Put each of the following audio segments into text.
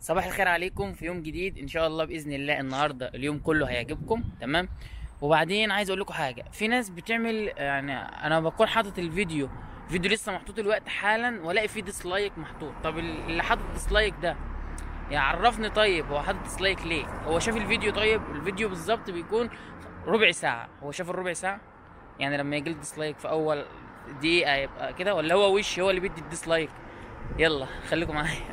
صباح الخير عليكم في يوم جديد ان شاء الله باذن الله النهارده اليوم كله هيعجبكم تمام وبعدين عايز اقول لكم حاجه في ناس بتعمل يعني انا بكون حاطط الفيديو فيديو لسه محطوط الوقت حالا والاقي فيه ديسلايك محطوط طب اللي حاطط ديسلايك ده يعرفني طيب هو حاطط ديسلايك ليه هو شاف الفيديو طيب الفيديو بالظبط بيكون ربع ساعه هو شاف الربع ساعه يعني لما يجي ديسلايك في اول دقيقه يبقى كده ولا هو وش هو اللي بيدي الديسلايك يلا خليكم معايا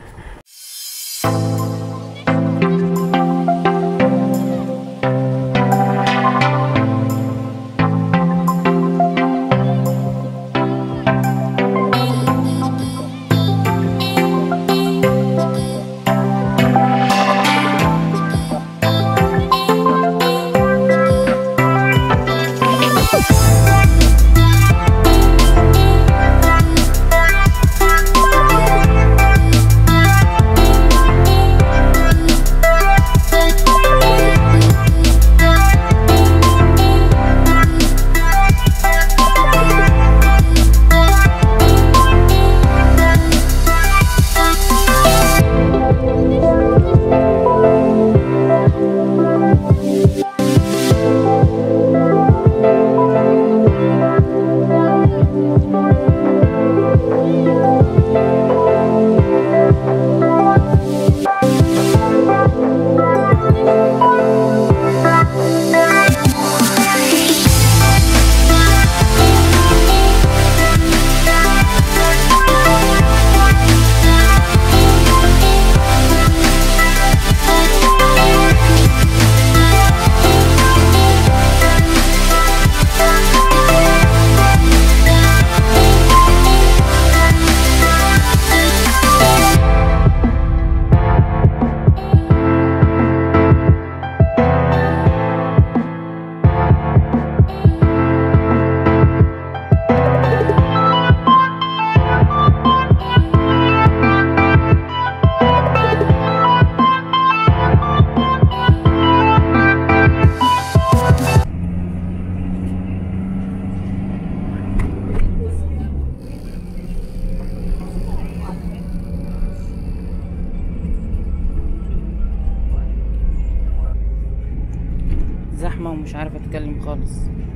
زحمة ومش عارف اتكلم خالص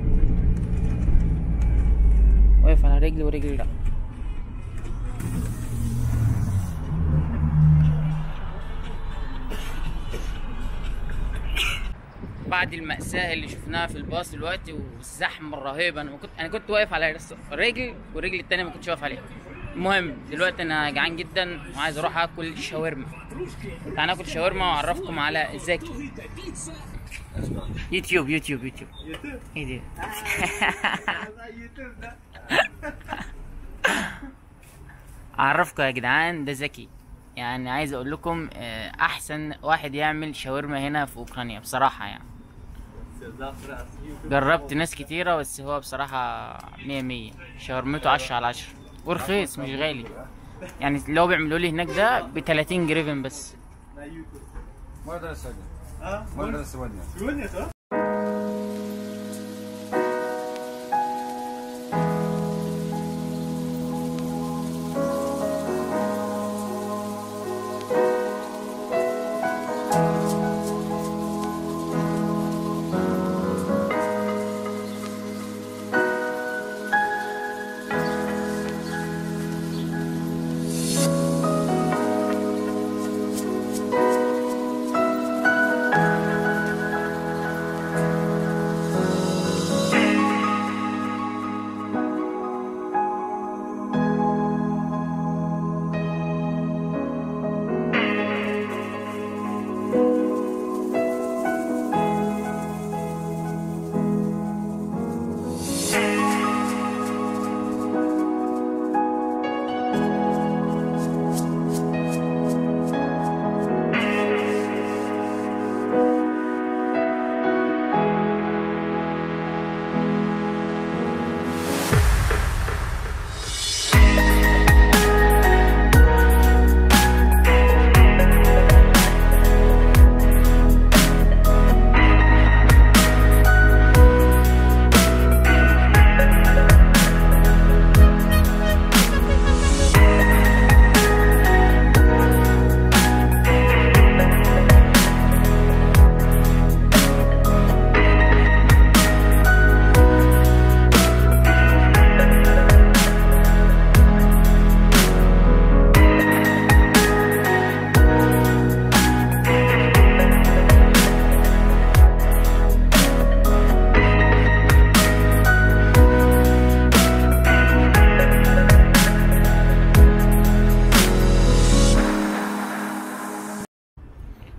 واقف على رجلي ورجلي لا بعد المأساة اللي شفناها في الباص دلوقتي والزحمة الرهيبة انا ما كنت انا كنت واقف على رس- رجل والرجل التانية ما كنتش واقف عليها المهم دلوقتي انا جعان جدا وعايز اروح اكل شاورما تعال ناكل شاورما واعرفكم على زكي يوتيوب يوتيوب يوتيوب ايه دي اعرفكم يا جدعان ده زكي يعني عايز اقول لكم آه، احسن واحد يعمل شاورما هنا في اوكرانيا بصراحة يعني جربت ناس كتيرة بس هو بصراحة مية مية شاورمته عشرة على عشرة ورخيص مش غالي يعني اللي هو بيعملوا لي هناك ده بتلاتين جريفن بس Можно сегодня? А? Можно сегодня? Сегодня, да?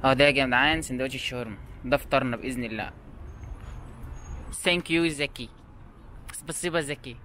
اهو ده يا جدعان سندوتش الشاورما ده فطارنا باذن الله ثانك يو زكي спасибо زكي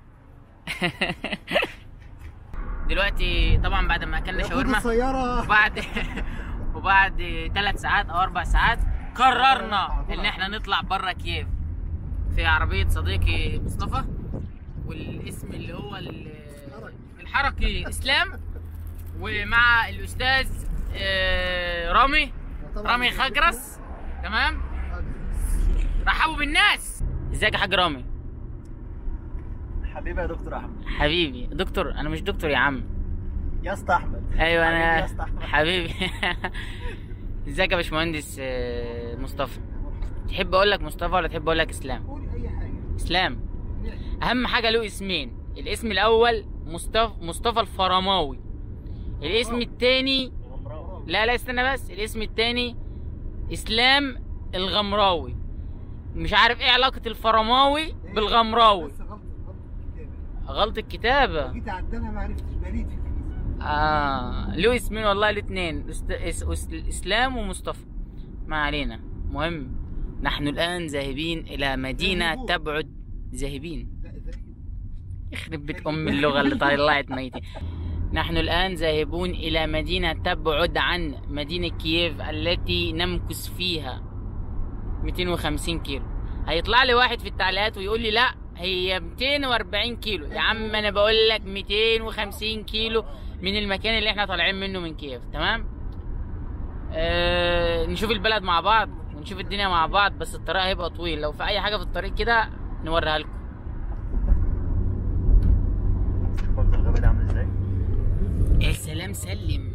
دلوقتي طبعا بعد ما اكلنا شاورما السيارة وبعد وبعد ثلاث ساعات او اربع ساعات قررنا ان احنا نطلع بره كييف في عربيه صديقي مصطفى والاسم اللي هو ال- الحركي اسلام ومع الاستاذ آه، رامي رامي خجرس تمام رحبوا بالناس ازيك يا حاج رامي حبيبي يا دكتور احمد حبيبي دكتور انا مش دكتور يا عم يا اسطى احمد ايوه حبيبي يا انا اسطى احمد حبيبي ازيك يا باشمهندس آه، مصطفى تحب اقول لك مصطفى ولا تحب اقول لك اسلام قول اي حاجه اسلام اهم حاجه له اسمين الاسم الاول مصطفى مصطفى الفرماوي الاسم الثاني لا لا استنى بس الاسم الثاني اسلام الغمراوي مش عارف ايه علاقه الفرماوي بالغمراوي بس غلط غلط الكتابه غلط الكتابه جيت اعدلها ما عرفتش بريد في الفيزا اه له اسمين والله له اتنين است... اس... اس... اسلام ومصطفى ما علينا مهم نحن الان ذاهبين الى مدينه ذاهبون. تبعد ذاهبين لا ازاي يخرب بيت ام اللغه اللي طلعت ميتة نحن الان ذاهبون الى مدينه تبعد عن مدينه كييف التي نمكث فيها 250 كيلو هيطلع لي واحد في التعليقات ويقول لي لا هي 240 كيلو يا عم انا بقول لك 250 كيلو من المكان اللي احنا طالعين منه من كييف تمام آه نشوف البلد مع بعض ونشوف الدنيا مع بعض بس الطريق هيبقى طويل لو في اي حاجه في الطريق كده نوريها لكم برضه الغابه دي عامل ازاي؟ يا سلام سلم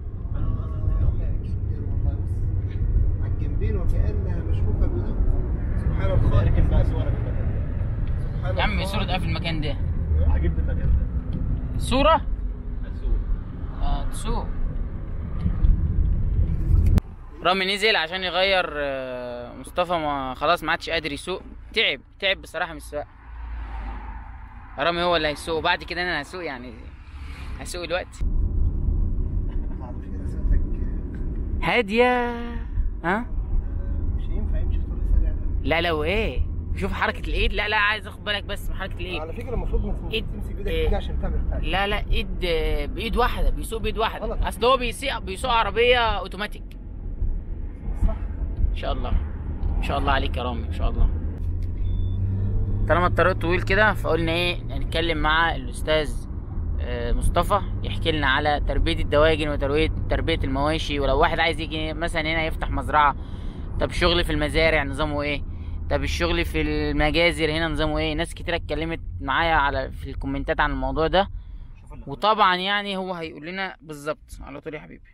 على الجنبين وكانها مشبوكه بده سبحان الله اركب بقى صورك يا عم صورة ايه في المكان ده عجبني المكان ده صورة اه تسوق رامي نزل عشان يغير آه، مصطفى ما خلاص ما عادش قادر يسوق تعب تعب بصراحة من السواقة رامي هو اللي هيسوق وبعد كده انا هسوق يعني هسوق الوقت على فكره سيادتك هادية ها مش هينفع يمشي في طريق سريع ده لا لو ايه شوف حركة الايد لا لا عايز اخد بالك بس من حركة الايد على فكره المفروض ما إيد- تمسك بايدك إيه. كده عشان تعمل حاجه لا لا ايد بايد واحدة بيسوق بايد واحدة غلط. اصل هو بيسوق بيسوق عربية اوتوماتيك صح ان شاء الله ان شاء الله عليك يا رامي ان شاء الله طالما الطريق طويل كده فقلنا ايه نتكلم مع الاستاذ آه، مصطفى يحكي لنا على تربيه الدواجن وتربيه تربيه المواشي ولو واحد عايز يجي مثلا هنا يفتح مزرعه طب الشغل في المزارع نظامه ايه طب الشغل في المجازر هنا نظامه ايه ناس كتير اتكلمت معايا على في الكومنتات عن الموضوع ده وطبعا يعني هو هيقول لنا بالظبط على طول يا حبيبي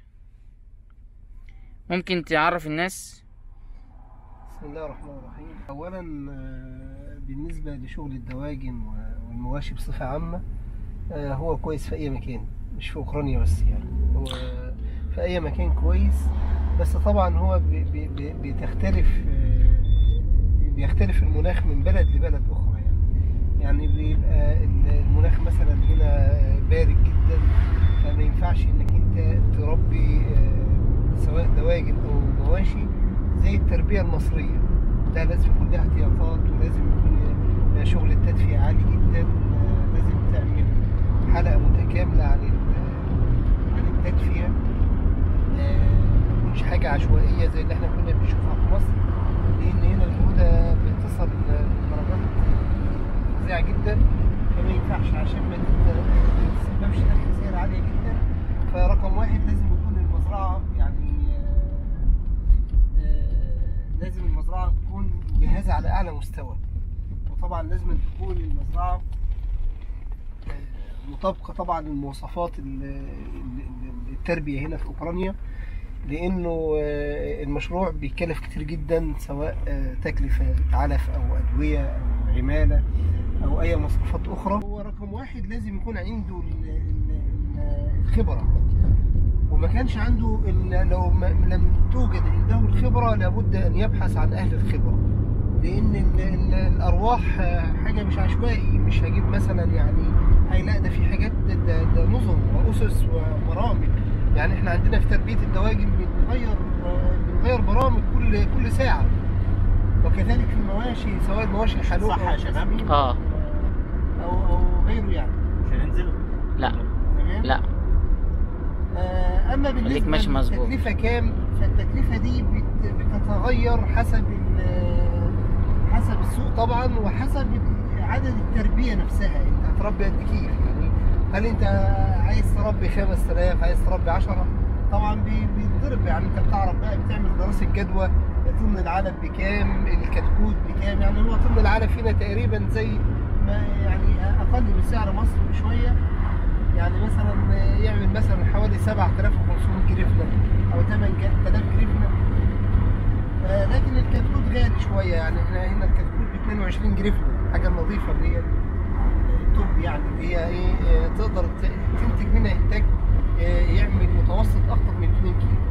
ممكن تعرف الناس بسم الله الرحمن الرحيم اولا آه، بالنسبه لشغل الدواجن و- والمواشي بصفه عامه آه، هو كويس في اي مكان مش في اوكرانيا بس يعني هو في اي مكان كويس بس طبعا هو بي- بي- بي- بتختلف آه، بيختلف المناخ من بلد لبلد اخرى يعني يعني بيبقى ال- المناخ مثلا هنا بارد جدا فما ينفعش انك انت تربي آه، سواء دواجن او مواشي زي التربيه المصريه لا لازم يكون لها احتياطات ولازم يكون آه، شغل التدفئه عالي جدا آه، لازم تعمل حلقه متكامله عن ال- عن التدفئه آه، مش حاجه عشوائيه زي اللي احنا كنا بنشوفها في مصر لان هنا الجوده بتصل لدرجات فظيعه جدا فما ينفعش عشان ما تسببش لك خسائر عاليه جدا فرقم واحد لازم يكون المزرعه يعني آه، آه، لازم المزرعه تكون مجهزه على اعلى مستوى وطبعا لازم تكون المزرعه آه، مطابقه طبعا للمواصفات ال- ال- ال- التربيه هنا في اوكرانيا لانه آه، المشروع بيكلف كتير جدا سواء آه، تكلفه علف او ادويه او عماله او اي مصروفات اخرى هو رقم واحد لازم يكون عنده ال- ال- ال- الخبره وما كانش عنده ال- لو ما لم توجد عنده الخبره لابد ان يبحث عن اهل الخبره لان ال- ال- الارواح آه، حاجه مش عشوائي مش هجيب مثلا يعني هي لا ده في حاجات ده, ده, ده نظم واسس وبرامج يعني احنا عندنا في تربيه الدواجن بنغير آه، بنغير كل كل ساعه وكذلك في المواشي سواء المواشي الحلوب صح يا أو شباب؟ التسمين اه او او غيره يعني مش هننزل لا تمام لا آه، اما خليك بالنسبه ماشي مظبوط. للتكلفه كام فالتكلفه دي بت- بتتغير حسب ال- حسب السوق طبعا وحسب عدد التربيه نفسها انت هتربي قد كيف يعني هل انت عايز تربي 5000 عايز تربي 10 طبعا بي- بيتضرب يعني انت بتعرف بقى بتعمل دراسه جدوى طن العلف بكام الكتكوت بكام يعني هو طن العلف هنا تقريبا زي ما يعني اقل من سعر مصر بشويه يعني مثلا يعمل مثلا حوالي 7500 جريفنا او 8000 جريفنا آه، لكن الكتكوت غالي شويه يعني احنا هنا الكتكوت ب 22 جريفنا حاجه نظيفه اللي هي التوب يعني اللي هي ايه آه، تقدر ت- تنتج منها انتاج آه، يعمل متوسط اكتر من 2 كيلو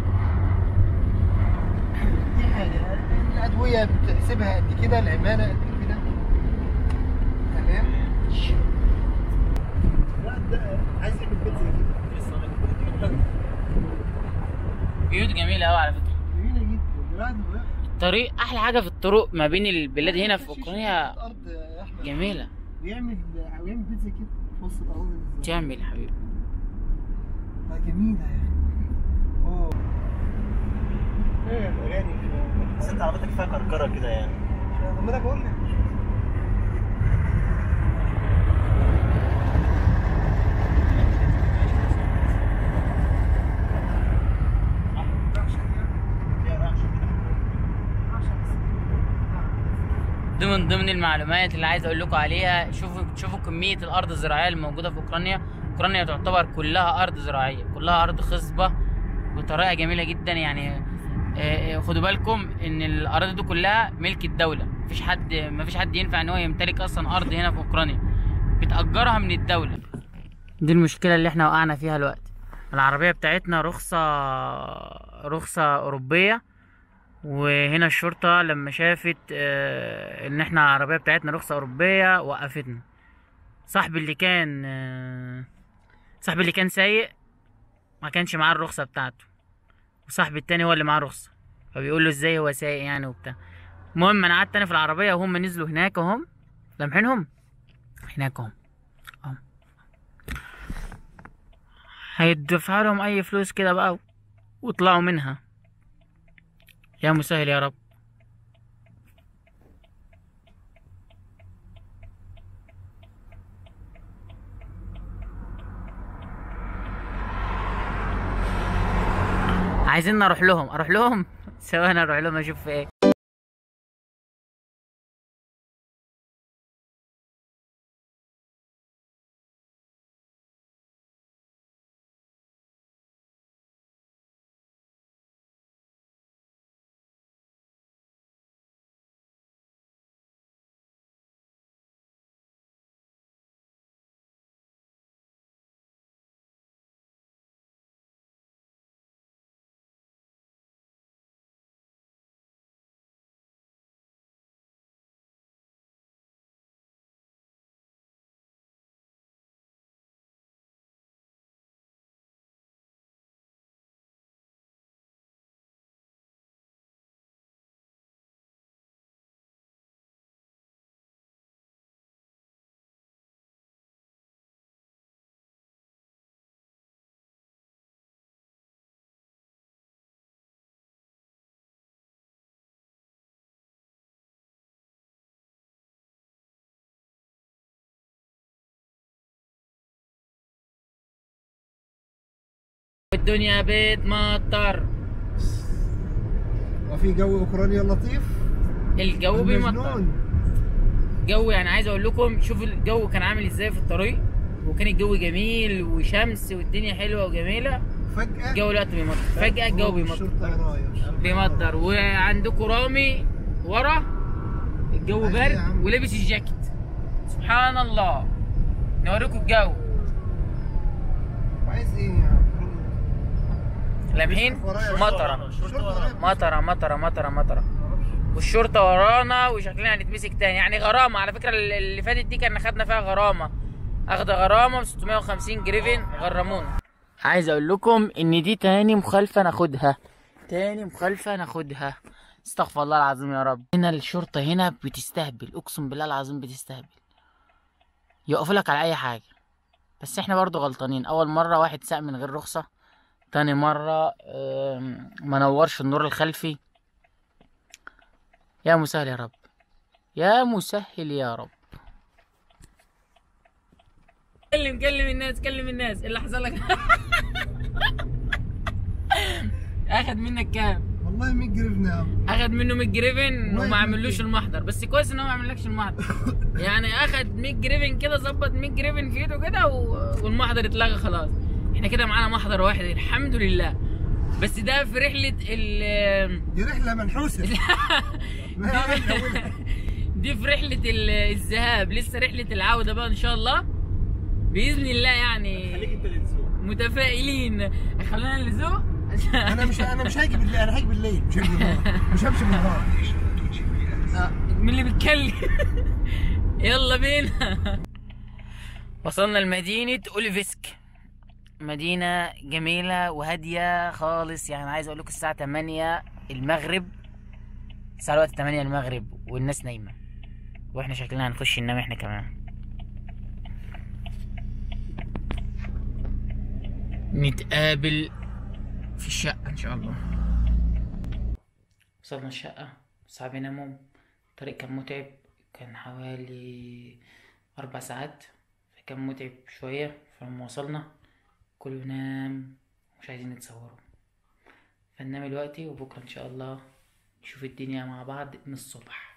دي حاجه الادويه بتحسبها قد كده العماله قد كده تمام لا ده عايز يعمل بيتزا كده بيوت جميله قوي على فكره جميله جدا الواحد بقى- الطريق احلى حاجه في الطرق ما بين البلاد هنا في اوكرانيا الارض يا احمد جميله بيعمل بيعمل بيتزا كده في وسط الارض ازاي تعمل يا حبيبي آه، جميله يا اخي اوه ايه الاغاني بس انت عربيتك فيها كركره كده يعني طب ما انا بقول لك فيها رعشه كده ضمن ضمن المعلومات اللي عايز اقول لكم عليها شوفوا شوفوا كميه الارض الزراعيه الموجوده في اوكرانيا اوكرانيا تعتبر كلها ارض زراعيه كلها ارض خصبه بطريقه جميله جدا يعني آه، آه، خدوا بالكم ان الاراضي دي كلها ملك الدوله مفيش حد مفيش حد ينفع ان هو يمتلك اصلا ارض هنا في اوكرانيا بتاجرها من الدوله دي المشكله اللي احنا وقعنا فيها دلوقتي العربيه بتاعتنا رخصه رخصه اوروبيه وهنا الشرطة لما شافت آه، ان احنا العربية بتاعتنا رخصة اوروبية وقفتنا صاحبي اللي كان آه، صاحبي اللي كان سايق ما كانش معاه الرخصة بتاعته وصاحبي التاني هو اللي معاه رخصة فبيقول له ازاي هو سايق يعني وبتاع المهم انا قعدت انا في العربية وهم نزلوا هناك اهم لامحينهم هناك اهم اهم هيدفع لهم اي فلوس كده بقى واطلعوا منها يا مسهل يا رب عايزين اروح لهم اروح لهم ثواني اروح لهم اشوف في ايه الدنيا بتمطر وفي جو اوكرانيا لطيف الجو بيمطر مجنون جو يعني عايز اقول لكم شوفوا الجو كان عامل ازاي في الطريق وكان الجو جميل وشمس والدنيا حلوه وجميله فجأة الجو دلوقتي بيمطر فجأة الجو بيمطر الشرطة ورايا. بيمطر وعندكم رامي ورا الجو أيوة يا برد عم. ولابس الجاكيت سبحان الله نوريكم الجو عايز ايه يا عم لامحين ورايا. مطره الشرطة ورايا. مطره مطره مطره مطره والشرطه ورانا وشكلنا هنتمسك تاني يعني غرامه على فكره اللي فاتت دي كان خدنا فيها غرامه اخد غرامه ب 650 جريفن غرمونا عايز اقول لكم ان دي تاني مخالفه ناخدها تاني مخالفه ناخدها استغفر الله العظيم يا رب هنا الشرطة هنا بتستهبل اقسم بالله العظيم بتستهبل يقفوا لك على اي حاجة بس احنا برضو غلطانين اول مرة واحد ساق من غير رخصة تاني مرة آم، ما نورش النور الخلفي يا مسهل يا رب يا مسهل يا رب كلم كلم الناس كلم الناس إيه اللي حصل لك اخد منك كام والله 100 جريفن يا عم اخد منه 100 جريفن والله وما عملوش المحضر بس كويس ان هو ما عملكش المحضر يعني اخد 100 جريفن كده ظبط 100 جريفن في ايده كده و- والمحضر اتلغى خلاص احنا كده معانا محضر واحد الحمد لله بس ده في رحله ال دي رحله منحوسه دي في رحله ال- الذهاب لسه رحله العوده بقى ان شاء الله باذن الله يعني خليك انت اللي تسوق متفائلين خلينا نلزق انا مش انا مش هاجي بالليل انا هاجي بالليل مش هاجي بالنهار مش همشي بالنهار آه، مين اللي بيتكلم يلا بينا وصلنا لمدينة أوليفسك مدينة جميلة وهادية خالص يعني عايز أقول لكم الساعة 8 المغرب الساعة الوقت 8 المغرب والناس نايمة واحنا شكلنا هنخش ننام احنا كمان نتقابل في الشقة إن شاء الله وصلنا الشقة صعب ناموا الطريق كان متعب كان حوالي أربع ساعات فكان متعب شوية فلما وصلنا كله نام مش عايزين نتصوروا فننام دلوقتي وبكرة إن شاء الله نشوف الدنيا مع بعض من الصبح